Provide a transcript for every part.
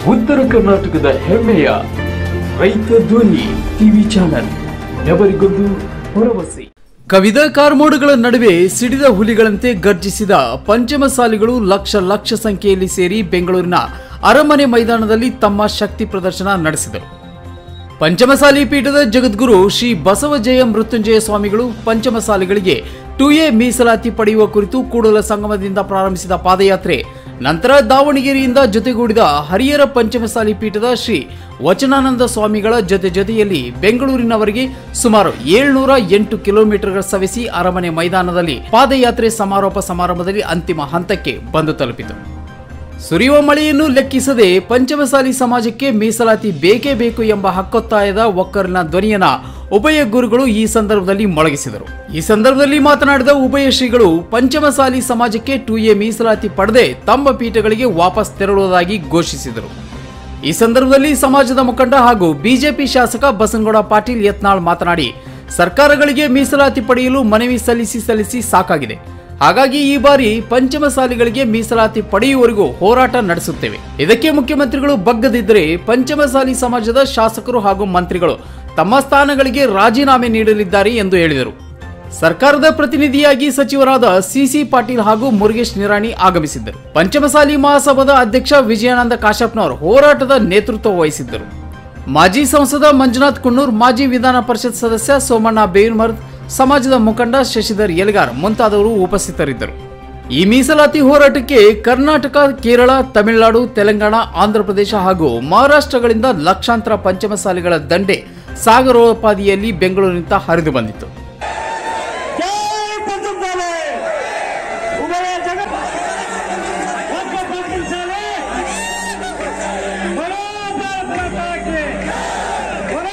ಉತ್ತರ ಕರ್ನಾಟಕದ ಹೆಮ್ಮೆಯ ರೈತ ಧ್ವನಿ ಟಿವಿ ಚಾನಲ್ ನೆವರಿಗೊಂದು ಭರವಸೆ ಕವಿದ ಕಾರ್ಮೋಡುಗಳ ನಡುವೆ ಸಿಡಿದ ಹುಲಿಗಳಂತೆ ಗರ್ಜಿಸಿದ ಪಂಚಮಸಾಲಿಗಳು ಲಕ್ಷ ಲಕ್ಷ ಸಂಖ್ಯೆಯಲ್ಲಿ ಸೇರಿ ಬೆಂಗಳೂರಿನ ಅರಮನೆ ಮೈದಾನದಲ್ಲಿ ತಮ್ಮ ಶಕ್ತಿ ಪ್ರದರ್ಶನ ನಡೆಸಿದರು ಪಂಚಮಸಾಲಿ ಪೀಠದ ಜಗದ್ಗುರು ಶ್ರೀ ಬಸವಜಯ ಮೃತ್ಯುಂಜಯ ಸ್ವಾಮಿಗಳು ಪಂಚಮಸಾಲಿಗಳಿಗೆ ಟು ಎ ಮೀಸಲಾತಿ ಪಡೆಯುವ ಕುರಿತು ಕೂಡಲ ಸಂಗಮದಿಂದ ಪ್ರಾರಂಭಿಸಿದ ಪಾದಯಾತ್ರೆ ನಂತರ ದಾವಣಗೆರೆಯಿಂದ ಜೊತೆಗೂಡಿದ ಹರಿಹರ ಪಂಚಮಸಾಲಿ ಪೀಠದ ಶ್ರೀ ವಚನಾನಂದ ಸ್ವಾಮಿಗಳ ಜೊತೆ ಜೊತೆಯಲ್ಲಿ ಬೆಂಗಳೂರಿನವರೆಗೆ ಸುಮಾರು ಏಳ್ನೂರ ಎಂಟು ಕಿಲೋಮೀಟರ್ಗಳ ಸವೆಸಿ ಅರಮನೆ ಮೈದಾನದಲ್ಲಿ ಪಾದಯಾತ್ರೆ ಸಮಾರೋಪ ಸಮಾರಂಭದಲ್ಲಿ ಅಂತಿಮ ಹಂತಕ್ಕೆ ಬಂದು ತಲುಪಿತು ಸುರಿಯುವ ಮಳೆಯನ್ನು ಲೆಕ್ಕಿಸದೆ ಪಂಚಮಸಾಲಿ ಸಮಾಜಕ್ಕೆ ಮೀಸಲಾತಿ ಬೇಕೇ ಬೇಕು ಎಂಬ ಹಕ್ಕೊತ್ತಾಯದ ಒಕ್ಕರಿನ ಧ್ವನಿಯನ್ನ ಉಭಯ ಗುರುಗಳು ಈ ಸಂದರ್ಭದಲ್ಲಿ ಮೊಳಗಿಸಿದರು ಈ ಸಂದರ್ಭದಲ್ಲಿ ಮಾತನಾಡಿದ ಉಭಯ ಶ್ರೀಗಳು ಪಂಚಮಸಾಲಿ ಸಮಾಜಕ್ಕೆ ಟು ಎ ಮೀಸಲಾತಿ ಪಡೆದೇ ತಮ್ಮ ಪೀಠಗಳಿಗೆ ವಾಪಸ್ ತೆರಳುವುದಾಗಿ ಘೋಷಿಸಿದರು ಈ ಸಂದರ್ಭದಲ್ಲಿ ಸಮಾಜದ ಮುಖಂಡ ಹಾಗೂ ಬಿಜೆಪಿ ಶಾಸಕ ಬಸನಗೌಡ ಪಾಟೀಲ್ ಯತ್ನಾಳ್ ಮಾತನಾಡಿ ಸರ್ಕಾರಗಳಿಗೆ ಮೀಸಲಾತಿ ಪಡೆಯಲು ಮನವಿ ಸಲ್ಲಿಸಿ ಸಲ್ಲಿಸಿ ಸಾಕಾಗಿದೆ ಹಾಗಾಗಿ ಈ ಬಾರಿ ಪಂಚಮಸಾಲಿಗಳಿಗೆ ಮೀಸಲಾತಿ ಪಡೆಯುವವರೆಗೂ ಹೋರಾಟ ನಡೆಸುತ್ತೇವೆ ಇದಕ್ಕೆ ಮುಖ್ಯಮಂತ್ರಿಗಳು ಬಗ್ಗದಿದ್ದರೆ ಪಂಚಮಸಾಲಿ ಸಮಾಜದ ಶಾಸಕರು ಹಾಗೂ ಮಂತ್ರಿಗಳು ತಮ್ಮ ಸ್ಥಾನಗಳಿಗೆ ರಾಜೀನಾಮೆ ನೀಡಲಿದ್ದಾರೆ ಎಂದು ಹೇಳಿದರು ಸರ್ಕಾರದ ಪ್ರತಿನಿಧಿಯಾಗಿ ಸಚಿವರಾದ ಸಿಸಿ ಪಾಟೀಲ್ ಹಾಗೂ ಮುರುಗೇಶ್ ನಿರಾಣಿ ಆಗಮಿಸಿದ್ದರು ಪಂಚಮಸಾಲಿ ಮಹಾಸಭಾದ ಅಧ್ಯಕ್ಷ ವಿಜಯಾನಂದ ಕಾಶಪ್ಪನವರು ಹೋರಾಟದ ನೇತೃತ್ವ ವಹಿಸಿದ್ದರು ಮಾಜಿ ಸಂಸದ ಮಂಜುನಾಥ್ ಕುನ್ನೂರ್ ಮಾಜಿ ವಿಧಾನ ಪರಿಷತ್ ಸದಸ್ಯ ಸೋಮಣ್ಣ ಬೇವಿನಮರ್ದ್ ಸಮಾಜದ ಮುಖಂಡ ಶಶಿಧರ್ ಯಲಗಾರ್ ಮುಂತಾದವರು ಉಪಸ್ಥಿತರಿದ್ದರು ಈ ಮೀಸಲಾತಿ ಹೋರಾಟಕ್ಕೆ ಕರ್ನಾಟಕ ಕೇರಳ ತಮಿಳುನಾಡು ತೆಲಂಗಾಣ ಆಂಧ್ರಪ್ರದೇಶ ಹಾಗೂ ಮಹಾರಾಷ್ಟ್ರಗಳಿಂದ ಲಕ್ಷಾಂತರ ಪಂಚಮಸಾಲಿಗಳ ದಂಡೆ ಸಾಗರೋಪಾದಿಯಲ್ಲಿ ಬೆಂಗಳೂರಿನಿಂದ ಹರಿದು ಬಂದಿತ್ತು ಜೈ ಪಂಚಮಸಾಲೆ ಉಭಯ ಜಗತ್ ಒಕ್ಕ ಪಂಚಮಸಾಲೆ ಬರೋ ಭಾರತ ಮಾತಾ ಕಿ ಬರೋ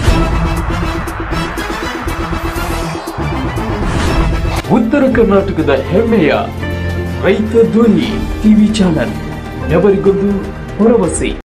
ಉತ್ತರ ಕರ್ನಾಟಕದ ಹೆಮ್ಮೆಯ ರೈತ ಧ್ವನಿ ಟಿವಿ ಚಾನಲ್ ನೆವರಿಗೊಂದು ಭರವಸೆ